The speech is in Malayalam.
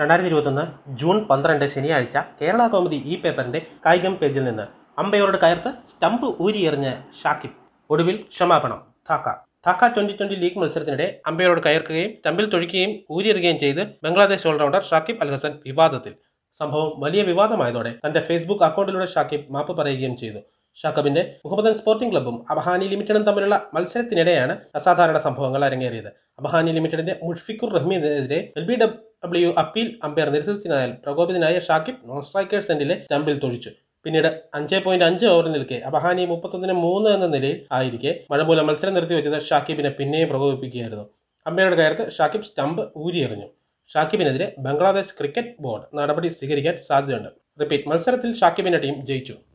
രണ്ടായിരത്തി ഇരുപത്തൊന്ന് ജൂൺ പന്ത്രണ്ട് ശനിയാഴ്ച കേരള കൗമുദി ഈ പേപ്പറിന്റെ കായികം പേജിൽ നിന്ന് അമ്പയറുടെ കയർത്ത് സ്റ്റംപ് ഊരിയെറിഞ്ഞ് ഷാക്കിബ് ഒടുവിൽ ക്ഷമാപണം Dhaka Dhaka twenty twenty league മത്സരത്തിനിടെ അമ്പയറോട് കയർക്കുകയും സ്റ്റമ്പിൽ തൊഴിക്കുകയും ഊരിയെറിയുകയും ചെയ്ത് ബംഗ്ലാദേശ് ഓൾറൗണ്ടർ ഷാക്കിബ് അൽ ഹസൻ വിവാദത്തിൽ സംഭവം വലിയ വിവാദമായതോടെ തന്റെ ഫേസ്ബുക്ക് അക്കൗണ്ടിലൂടെ ഷാക്കിബ് മാപ്പ് പറയുകയും ചെയ്തു ഷാക്കബിന്റെ മുഹമ്മദൻ സ്പോർട്ടിംഗ് ക്ലബ്ബും അബഹാനി ലിമിറ്റഡും തമ്മിലുള്ള മത്സരത്തിനിടെയാണ് അസാധാരണ സംഭവങ്ങൾ അരങ്ങേറിയത് അബഹാനി ലിമിറ്റഡിന്റെ മുഷ്ഫിഖുർ റഹ്മീനെതിരെ L B W appeal umpire നിരസിച്ചതിനാൽ പ്രകോപിതനായ ഷാക്കിബ് നോൺ സ്ട്രൈക്കേഴ്സ് എൻഡിലെ സ്റ്റമ്പിൽ തൊഴിച്ചു പിന്നീട് അഞ്ച് പോയിന്റ് അഞ്ച് ഓവർ നിൽക്കെ അബഹാനി മുപ്പത്തൊന്നിന് മൂന്ന് എന്ന നിലയിൽ ആയിരിക്കെ മഴ മൂലം മത്സരം നിർത്തിവെച്ചത് ഷാക്കിബിനെ പിന്നെയും പ്രകോപിപ്പിക്കുകയായിരുന്നു അമ്പയറുടെ കയർത്ത് ഷാക്കിബ് സ്റ്റമ്പ് ഊരിയെറിഞ്ഞു ഷാക്കിബിനെതിരെ ബംഗ്ലാദേശ് ക്രിക്കറ്റ് ബോർഡ് നടപടി സ്വീകരിക്കാൻ സാധ്യതയുണ്ട് റിപ്പീറ്റ് മത്സരത്തിൽ ഷാക്കിബിന്റെ ടീം ജയിച്ചു